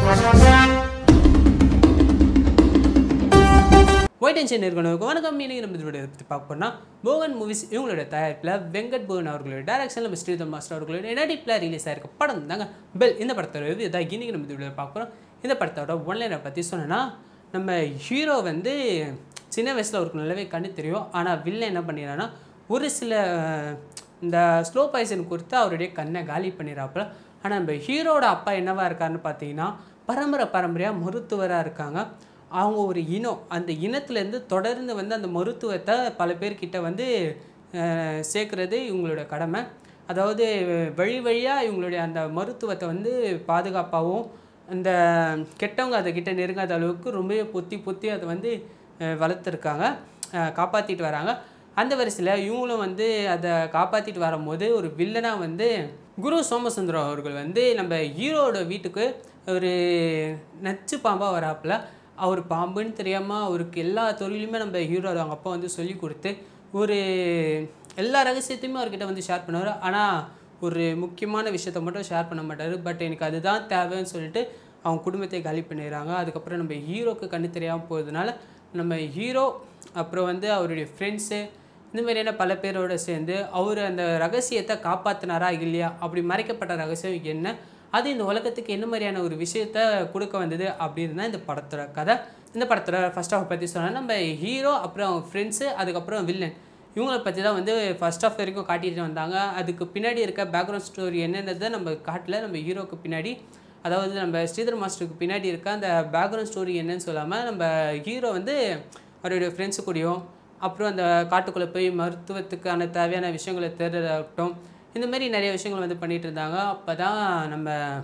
white tension இருக்கணும் வணக்கம் meaning நம்ம இதோட பற்றி பார்க்க போனால் போகன் மூவிஸ் இவங்களோட தயாரிப்பில் வெங்கட் போகன் அவர்களோட டேரக்ஷனில் நம்ம ஸ்ரீதர் மாஸ்டர் அவர்களோட நடிப்பில் ரிலீஸ் ஆயிருக்க படம் தாங்க பெல் இந்த படத்தோட இது இதான் இன்னைக்கு நம்ம இதோட பார்க்க போகிறோம் இந்த படத்தோட ஒன்லைனை பற்றி சொன்னேன்னா நம்ம ஹீரோ வந்து சின்ன வயசில் அவருக்கு நல்லாவே கண்ணு தெரியும் ஆனால் வில்லன் என்ன பண்ணிடுறான்னா ஒரு சில இந்த ஸ்லோ பாய்சன் கொடுத்து அவருடைய கண்ணை காலி பண்ணிடுறாப்புல ஆனால் நம்ம ஹீரோட அப்பா என்னவா இருக்காருன்னு பார்த்தீங்கன்னா பரம்பரை பரம்பரையாக மருத்துவராக இருக்காங்க அவங்க ஒரு இனம் அந்த இனத்துலேருந்து தொடர்ந்து வந்து அந்த மருத்துவத்தை பல பேர்கிட்ட வந்து அஹ், சேர்க்கறது இவங்களோட கடமை அதாவது வழி வழியாக இவங்களுடைய அந்த மருத்துவத்தை வந்து பாதுகாப்பாகவும் இந்த கெட்டவங்க அதுக்கிட்ட நெருங்காத அளவுக்கு ரொம்பவே பொத்தி பொத்தி அதை வந்து அஹ், வளர்த்துருக்காங்க அஹ், காப்பாற்றிட்டு வராங்க அந்த வரிசையில் இவங்களும் வந்து அதை காப்பாற்றிட்டு வரும்போது ஒரு வில்லனாக வந்து குரு சோமசுந்தரம் அவர்கள் வந்து நம்ம ஹீரோட வீட்டுக்கு ஒரு நச்சு பாம்பாக வராப்புல அவர் பாம்புன்னு தெரியாமல் அவருக்கு எல்லா தொழிலுமே நம்ம ஹீரோ அவங்க அப்பா வந்து சொல்லி கொடுத்து ஒரு எல்லா ரகசியத்தையுமே அவர்கிட்ட வந்து ஷேர் பண்ணுவார் ஆனால் ஒரு முக்கியமான விஷயத்த மட்டும் ஷேர் பண்ண மாட்டார் பட் எனக்கு அதுதான் தேவைன்னு சொல்லிட்டு அவங்க குடும்பத்தை காலி பண்ணிடுறாங்க அதுக்கப்புறம் நம்ம ஹீரோக்கு கண்ணு தெரியாமல் போகிறதுனால நம்ம ஹீரோ அப்புறம் வந்து அவருடைய ஃப்ரெண்ட்ஸு இந்த மாதிரியான பல பேரோட சேர்ந்து அவர் அந்த ரகசியத்தை காப்பாற்றினாரா இல்லையா அப்படி மறைக்கப்பட்ட ரகசியம் என்ன அது இந்த உலகத்துக்கு என்ன மாதிரியான ஒரு விஷயத்த கொடுக்க வந்தது அப்படின்னு தான் இந்த படத்தோட கதை இந்த படத்தோட ஃபர்ஸ்ட் ஆஃப் பற்றி சொன்னால் நம்ம ஹீரோ அப்புறம் அவங்க ஃப்ரெண்ட்ஸு அதுக்கப்புறம் வில்லன் இவங்கள பற்றி தான் வந்து ஃபர்ஸ்ட் ஆஃப் வரைக்கும் காட்டிட்டு வந்தாங்க அதுக்கு பின்னாடி இருக்க பேக்ரவுண்ட் ஸ்டோரி என்னன்றதை நம்ம காட்டல நம்ம ஹீரோக்கு பின்னாடி அதாவது நம்ம ஸ்ரீதர் மாஸ்டருக்கு பின்னாடி இருக்க அந்த பேக்ரவுண்ட் ஸ்டோரி என்னன்னு சொல்லாமல் நம்ம ஹீரோ வந்து அவருடைய ஃப்ரெண்ட்ஸு கூடயும் அப்புறம் அந்த காட்டுக்குள்ளே போய் மருத்துவத்துக்கான தேவையான விஷயங்களை தேடுறதாகட்டும் இந்த மாதிரி நிறைய விஷயங்கள் வந்து பண்ணிட்டு இருந்தாங்க அப்போ தான் நம்ம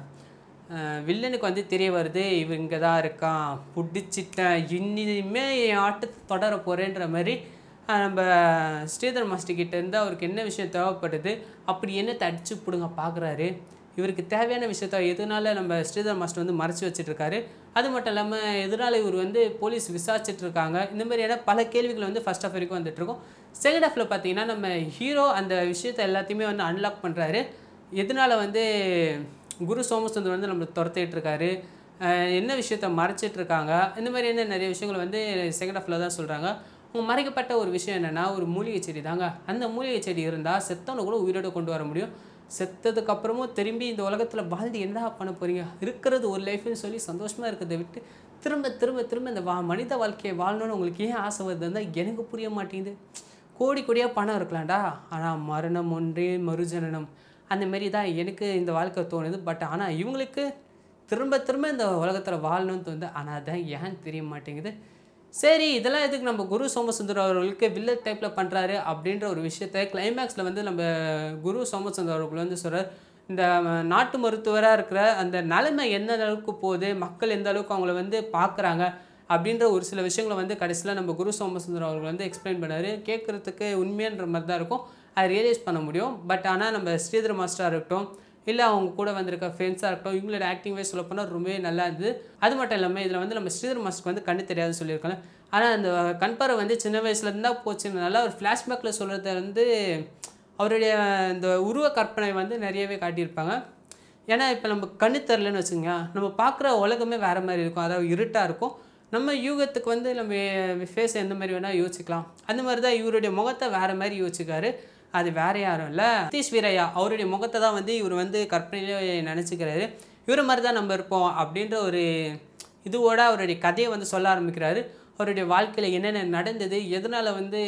அஹ், வில்லனுக்கு வந்து தெரிய வருது இவன் இங்கே தான் இருக்கான் பிடிச்சிட்டேன் இனிமே என் ஆட்டத்தை தொடர போகிறேன்ற மாதிரி அஹ், நம்ம ஸ்ரீதர் மாஸ்டர் கிட்ட இருந்து அவருக்கு என்ன விஷயம் தேவைப்படுது அப்படி என்ன அடிச்சு பிடுங்க பார்க்குறாரு இவருக்கு தேவையான விஷயத்த எதனால நம்ம ஸ்ரீதர் மாஸ்டர் வந்து மறைச்சி வச்சுட்டு இருக்காரு அது மட்டும் இல்லாமல் எதனால இவர் வந்து போலீஸ் விசாரிச்சுட்டு இருக்காங்க இந்த மாதிரியான பல கேள்விகள் வந்து ஃபர்ஸ்ட் ஆஃப் வரைக்கும் வந்துட்டு இருக்கும் செகண்ட் ஹாஃபில் பார்த்தீங்கன்னா நம்ம ஹீரோ அந்த விஷயத்தை எல்லாத்தையுமே வந்து அன்லாக் பண்ணுறாரு எதனால வந்து குரு சோமசுந்தர் வந்து நம்மளை துரத்திட்டு இருக்காரு அஹ் என்ன விஷயத்த மறைச்சிட்டு இருக்காங்க இந்த மாதிரியான நிறைய விஷயங்கள் வந்து செகண்ட் ஹாஃபில் தான் சொல்கிறாங்க அவங்க மறைக்கப்பட்ட ஒரு விஷயம் என்னென்னா ஒரு மூலிகை செடி தாங்க அந்த மூலிகை செடி இருந்தால் செத்தவனை கூட உயிரோட கொண்டு வர முடியும் செத்ததுக்கு அப்புறமும் திரும்பி இந்த உலகத்தில் வாழ்ந்து என்ன பண்ண போறீங்க இருக்கிறது ஒரு லைஃப்னு சொல்லி சந்தோஷமாக இருக்கிறத விட்டு திரும்ப திரும்ப திரும்ப இந்த வா மனித வாழ்க்கையை வாழணும்னு உங்களுக்கு ஏன் ஆசை வருதுன்னா எனக்கு புரிய மாட்டேங்குது கோடி கோடியாக பணம் இருக்கலாம்டா ஆனால் மரணம் ஒன்றே மறுஜனனம் அந்த மாரி தான் எனக்கு இந்த வாழ்க்கை தோணுது பட் ஆனால் இவங்களுக்கு திரும்ப திரும்ப இந்த உலகத்தில் வாழணும்னு தோணுது ஆனால் அதான் ஏன் தெரிய மாட்டேங்குது சரி இதெல்லாம் எதுக்கு நம்ம குரு சோமசுந்தர் அவர்களுக்கு வில்லன் டைப்பில் பண்ணுறாரு அப்படின்ற ஒரு விஷயத்த கிளைமேக்ஸில் வந்து நம்ம குரு சோமசுந்தர் அவர்கள் வந்து சொல்கிறார் இந்த நாட்டு மருத்துவராக இருக்கிற அந்த நிலைமை எந்த அளவுக்கு போகுது மக்கள் எந்த அளவுக்கு அவங்கள வந்து பார்க்குறாங்க அப்படின்ற ஒரு சில விஷயங்களை வந்து கடைசியில் நம்ம குரு சோமசுந்தரம் அவர்கள் வந்து எக்ஸ்பிளைன் பண்ணார் கேட்குறதுக்கு உண்மையான மாதிரி தான் இருக்கும் அதை ரியலைஸ் பண்ண முடியும் பட் ஆனால் நம்ம ஸ்ரீதர் மாஸ்டராக இருக்கட்டும் இல்லை அவங்க கூட வந்திருக்க ஃப்ரெண்ட்ஸாக இருக்கட்டும் இவங்களோட ஆக்டிங் வைஸ் சொல்ல போனால் ரொம்பவே நல்லா இருந்தது அது மட்டும் இல்லாமல் இதில் வந்து நம்ம ஸ்ரீதர் மாஸ்டருக்கு வந்து கண்ணு தெரியாதுன்னு சொல்லியிருக்காங்க ஆனால் அந்த கண்பாரை வந்து சின்ன வயசுல இருந்தா போச்சுனால ஒரு ஃப்ளாஷ்பேக்கில் சொல்கிறத வந்து அவருடைய இந்த உருவ கற்பனை வந்து நிறையவே காட்டியிருப்பாங்க ஏன்னா இப்போ நம்ம கண்ணு தெரிலன்னு வச்சுங்க நம்ம பார்க்குற உலகமே வேறு மாதிரி இருக்கும் அதாவது இருட்டாக இருக்கும் நம்ம யூகத்துக்கு வந்து நம்ம ஃபேஸ் எந்த மாதிரி வேணால் யோசிக்கலாம் அந்த மாதிரி தான் இவருடைய முகத்தை வேறு மாதிரி யோசிக்காரு அது வேற யாரும் இல்லை சதீஷ் வீரையா அவருடைய முகத்தை தான் வந்து இவர் வந்து கற்பனையிலே நினச்சிக்கிறாரு இவரை மாதிரி தான் நம்ம இருப்போம் அப்படின்ற ஒரு இதுவோட அவருடைய கதையை வந்து சொல்ல ஆரம்பிக்கிறாரு அவருடைய வாழ்க்கையில் என்னென்ன நடந்தது எதனால் வந்து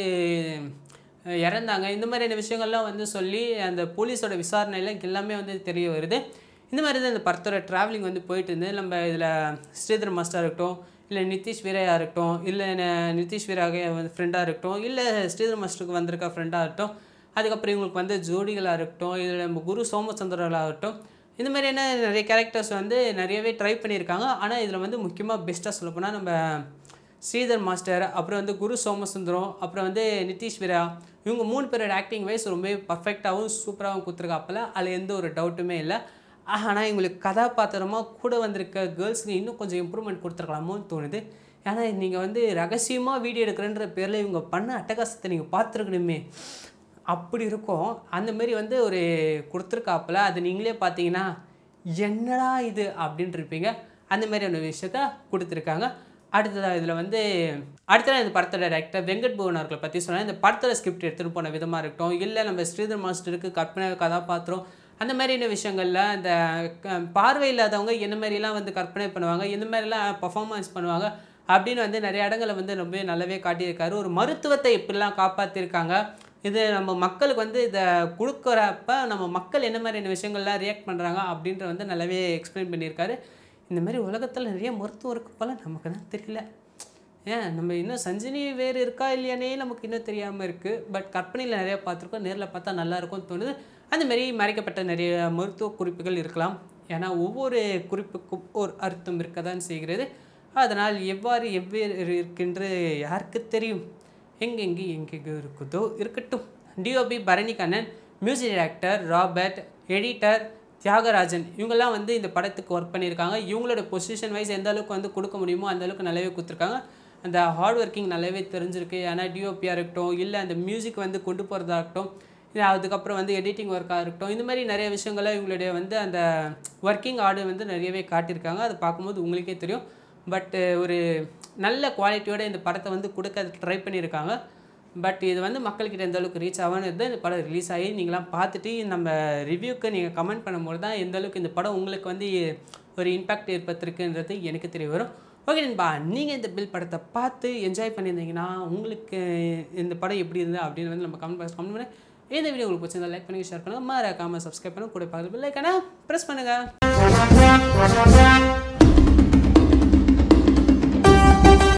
அஹ், இறந்தாங்க இந்த மாதிரியான விஷயங்கள்லாம் வந்து சொல்லி அந்த போலீஸோட விசாரணையில் எல்லாமே வந்து தெரிய வருது இந்த மாதிரி தான் இந்த படத்தோட ட்ராவலிங் வந்து போயிட்டு இருந்து நம்ம இதில் ஸ்ரீதர் மாஸ்டர் இருக்கட்டும் இல்லை நிதிஷ் வீரையா இருக்கட்டும் இல்லை ந- நிதிஷ் வீராக ஃப்ரெண்டாக இருக்கட்டும் இல்லை ஸ்ரீதர் மாஸ்டருக்கு வந்திருக்க ஃப்ரெண்டாக இருக்கட்டும் அதுக்கப்புறம் இவங்களுக்கு வந்து ஜோடிகளாக இருக்கட்டும் இதில் நம்ம குரு சோமச்சந்திரர்களாகட்டும் இந்த மாதிரியான நிறைய கேரக்டர்ஸ் வந்து நிறையவே ட்ரை பண்ணியிருக்காங்க ஆனால் இதில் வந்து முக்கியமாக பெஸ்ட்டாக சொல்லப்போனால் நம்ம ஸ்ரீதர் மாஸ்டர் அப்புறம் வந்து குரு சோமசுந்தரம் அப்புறம் வந்து நிதிஷ் வீரா இவங்க மூணு பேரோட ஆக்டிங் வைஸ் ரொம்ப பர்ஃபெக்டாகவும் சூப்பராகவும் கொடுத்துருக்காப்பில் அதில் எந்த ஒரு டவுட்டுமே இல்லை ஆனால் இவங்களுக்கு கதாபாத்திரமாக கூட வந்திருக்க கேர்ள்ஸுக்கு இன்னும் கொஞ்சம் இம்ப்ரூவ்மெண்ட் கொடுத்துருக்கலாமோன்னு தோணுது ஏன்னா நீங்கள் வந்து ரகசியமாக வீடியோ எடுக்கிறேன்ற பேரில் இவங்க பண்ண அட்டகாசத்தை நீங்கள் பார்த்துருக்கணுமே அப்படி இருக்கும் அந்த மாதிரி வந்து ஒரு கொடுத்துருக்காப்புல அது நீங்களே பார்த்தீங்கன்னா என்னடா இது அப்படின்ட்டு இருப்பீங்க அந்த மாதிரியான விஷயத்த கொடுத்துருக்காங்க அடுத்ததாக இதில் வந்து அடுத்ததாக இந்த படத்தோட டேரக்டர் வெங்கட் புவன் அவர்களை பற்றி சொன்னால் இந்த படத்தோட ஸ்கிரிப்ட் எடுத்துகிட்டு போன விதமாக இருக்கட்டும் இல்லை நம்ம ஸ்ரீதர் மாஸ்டருக்கு கற்பனை கதாபாத்திரம் அந்த மாதிரியான விஷயங்களில் இந்த க- பார்வை இல்லாதவங்க என்ன மாதிரிலாம் வந்து கற்பனை பண்ணுவாங்க எந்த மாதிரிலாம் பர்ஃபார்மன்ஸ் பண்ணுவாங்க அப்படின்னு வந்து நிறைய இடங்களை வந்து ரொம்ப நல்லாவே காட்டியிருக்காரு ஒரு மருத்துவத்தை எப்படிலாம் காப்பாற்றிருக்காங்க இது நம்ம மக்களுக்கு வந்து இதை கொடுக்குறப்ப நம்ம மக்கள் என்ன மாதிரியான விஷயங்கள்லாம் ரியாக்ட் பண்ணுறாங்க அப்படின்ற வந்து நல்லாவே எக்ஸ்பிளைன் பண்ணியிருக்காரு இந்த மாதிரி உலகத்தில் நிறைய மருத்துவம் இருக்கு போல நமக்கு தான் தெரியல ஏன் நம்ம இன்னும் சஞ்சினி வேறு இருக்கா இல்லையானே நமக்கு இன்னும் தெரியாமல் இருக்குது பட் கற்பனையில் நிறைய பார்த்துருக்கோம் நேரில் பார்த்தா நல்லா இருக்கும்னு தோணுது அந்த மாதிரி மறைக்கப்பட்ட நிறைய மருத்துவ குறிப்புகள் இருக்கலாம் ஏன்னா ஒவ்வொரு குறிப்புக்கும் ஒரு அர்த்தம் இருக்க தான் செய்கிறது அதனால் எவ்வாறு எவ்வேறு இருக்கின்ற யாருக்கு தெரியும் எங்கெங்கே எங்கெங்கே இருக்குதோ இருக்கட்டும் DOP Bharani Kannan music director Robert editor Thiyagarajan இவங்கெல்லாம் வந்து இந்த படத்துக்கு ஒர்க் பண்ணியிருக்காங்க இவங்களோட பொசிஷன் வைஸ் எந்த அளவுக்கு வந்து கொடுக்க முடியுமோ அந்த அளவுக்கு நல்லாவே கொடுத்துருக்காங்க அந்த ஹார்ட் ஒர்க்கிங் நல்லாவே தெரிஞ்சிருக்கு ஏன்னா டிஓபியாக இருக்கட்டும் இல்லை அந்த மியூசிக் வந்து கொண்டு போகிறதா இருக்கட்டும் இல்லை அதுக்கப்புறம் வந்து எடிட்டிங் ஒர்க்காக இருக்கட்டும் இந்த மாதிரி நிறைய விஷயங்களை இவங்களுடைய வந்து அந்த ஒர்க்கிங் ஆர்டு வந்து நிறையவே காட்டியிருக்காங்க அதை பார்க்கும்போது உங்களுக்கே தெரியும் பட்டு ஒரு நல்ல குவாலிட்டியோட இந்த படத்தை வந்து கொடுக்க ட்ரை பண்ணியிருக்காங்க பட் இது வந்து மக்கள்கிட்ட எந்த அளவுக்கு ரீச் ஆகணும் இந்த படம் ரிலீஸ் ஆகி நீங்களாம் பார்த்துட்டு நம்ம ரிவ்யூக்கு நீங்கள் கமெண்ட் பண்ணும்போது தான் எந்த அளவுக்கு இந்த படம் உங்களுக்கு வந்து ஒரு இம்பாக்ட் ஏற்பட்டிருக்குன்றது எனக்கு தெரிய வரும் ஓகே நண்பா நீங்கள் இந்த பில் படத்தை பார்த்து என்ஜாய் பண்ணியிருந்தீங்கன்னா உங்களுக்கு இந்த படம் எப்படி இருந்தது அப்படின்னு வந்து நம்ம கமெண்ட் பாக்ஸ் கமெண்ட் பண்ணி இந்த வீடியோ உங்களுக்கு பிடிச்சிருந்தா லைக் பண்ணி ஷேர் பண்ணுங்கள் மறக்காமல் சப்ஸ்கிரைப் பண்ணுங்க கூட பக்கத்தில் பில்லைக்கான ப்ரெஸ் பண்ணுங்கள்